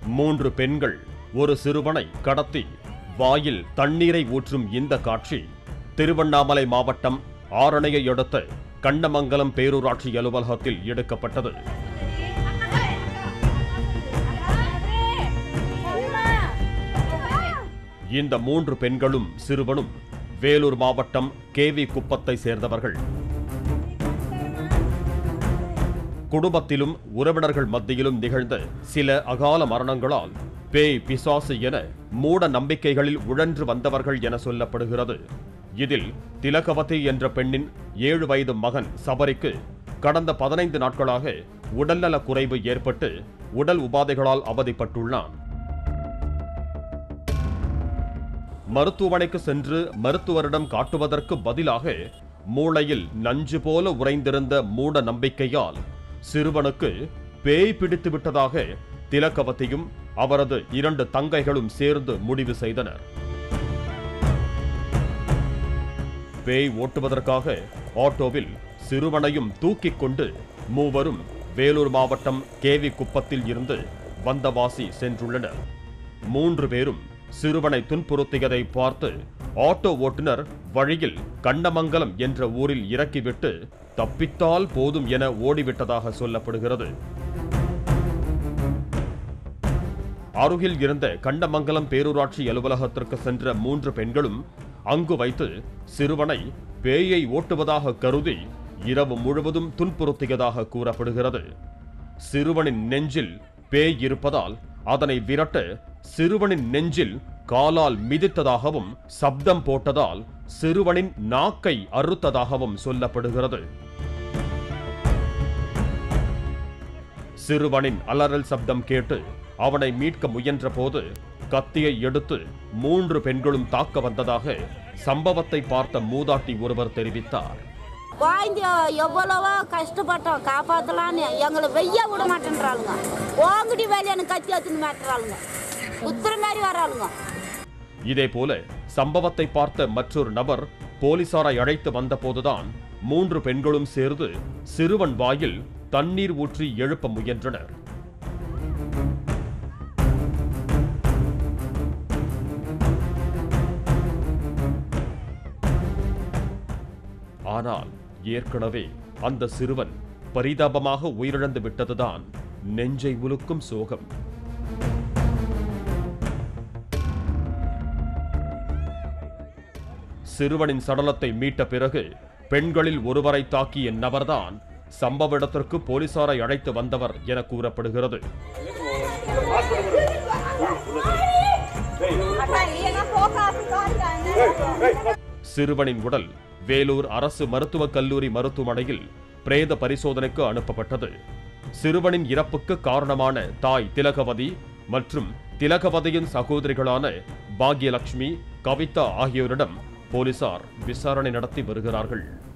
மூன்று பெண்கள் ஒரு சிறுவனை கடத்தி வாயில் தண்ணீரை ஊற்றும் இந்த காட்சி திருவண்ணாமலை மாவட்டம் ஆரணையை அடுத்த கண்ணமங்கலம் பேரூராட்சி அலுவலகத்தில் எடுக்கப்பட்டது இந்த மூன்று பெண்களும் சிறுவனும் வேலூர் மாவட்டம் கேவி குப்பத்தை சேர்ந்தவர்கள் குடும்பத்திலும் உறவினர்கள் மத்தியிலும் நிகழ்ந்த சில அகால மரணங்களால் பேய் பிசாசு என மூட நம்பிக்கைகளில் உழன்று வந்தவர்கள் என சொல்லப்படுகிறது இதில் திலகவதி என்ற பெண்ணின் ஏழு வயது மகன் சபரிக்கு கடந்த பதினைந்து நாட்களாக உடல்நல குறைவு ஏற்பட்டு உடல் உபாதைகளால் அவதிப்பட்டுள்ளான் மருத்துவமனைக்கு சென்று மருத்துவரிடம் காட்டுவதற்கு பதிலாக மூளையில் நஞ்சு போல உறைந்திருந்த மூட நம்பிக்கையால் சிறுவனுக்கு பேய் பிடித்து விட்டதாக திலகவதியும் அவரது இரண்டு தங்கைகளும் சேர்ந்து முடிவு செய்தனர் பேய் ஓட்டுவதற்காக ஆட்டோவில் சிறுவனையும் தூக்கிக் கொண்டு மூவரும் வேலூர் மாவட்டம் கேவி குப்பத்தில் இருந்து வந்தவாசி சென்றுள்ளனர் மூன்று பேரும் சிறுவனை துன்புறுத்தியதை பார்த்து ஆட்டோ ஓட்டுநர் வழியில் கண்ணமங்கலம் என்ற ஊரில் இறக்கிவிட்டு தப்பித்தால் போதும் என ஓடிவிட்டதாக சொல்லப்படுகிறது அருகில் இருந்த கண்டமங்கலம் பேரூராட்சி அலுவலகத்திற்கு சென்ற மூன்று பெண்களும் அங்கு வைத்து சிறுவனை பேயை ஓட்டுவதாக கருதி இரவு முழுவதும் துன்புறுத்தியதாக கூறப்படுகிறது சிறுவனின் நெஞ்சில் பேய் இருப்பதால் அதனை விரட்ட சிறுவனின் நெஞ்சில் காலால் மிதித்ததாகவும் சப்தம் போட்டதால் சிறுவனின் நாக்கை அறுத்ததாகவும் சொல்லப்படுகிறது சிறுவனின் அலறல் சப்தம் கேட்டு அவனை மீட்க முயன்ற போது கத்தியை எடுத்து மூன்று பெண்களும் தாக்க வந்ததாக சம்பவத்தை பார்த்த மூதாட்டி ஒருவர் தெரிவித்தார் வாங்கி எவ்வளவோ கஷ்டப்பட்டோம் காப்பாற்றலான்னு எங்களை வெய்ய விட மாட்டேன்றாளுங்க ஓங்குடி வேலையான கத்தி எடுத்துன்னு மாட்டுறாளுங்க குத்துற மாதிரி வராளுங்க இதேபோல சம்பவத்தை பார்த்த மற்றொரு நபர் போலீசாரை அழைத்து வந்தபோதுதான் மூன்று பெண்களும் சேர்ந்து சிறுவன் வாயில் தண்ணீர் ஊற்றி எழுப்ப முயன்றனர் ஆனால் ஏற்கனவே அந்த சிறுவன் பரிதாபமாக உயிரிழந்து விட்டதுதான் நெஞ்சை உலுக்கும் சோகம் சிறுவனின் சடலத்தை மீட்ட பிறகு பெண்களில் ஒருவரை தாக்கிய நபர்தான் சம்பவ இடத்திற்கு போலீசாரை அழைத்து வந்தவர் என கூறப்படுகிறது சிறுவனின் உடல் வேலூர் அரசு மருத்துவக் கல்லூரி மருத்துவமனையில் பிரேத பரிசோதனைக்கு அனுப்பப்பட்டது சிறுவனின் இறப்புக்கு காரணமான தாய் திலகவதி மற்றும் திலகவதியின் சகோதரிகளான பாக்யலட்சுமி கவிதா ஆகியோரிடம் போலீசார் விசாரணை நடத்தி வருகிறார்கள்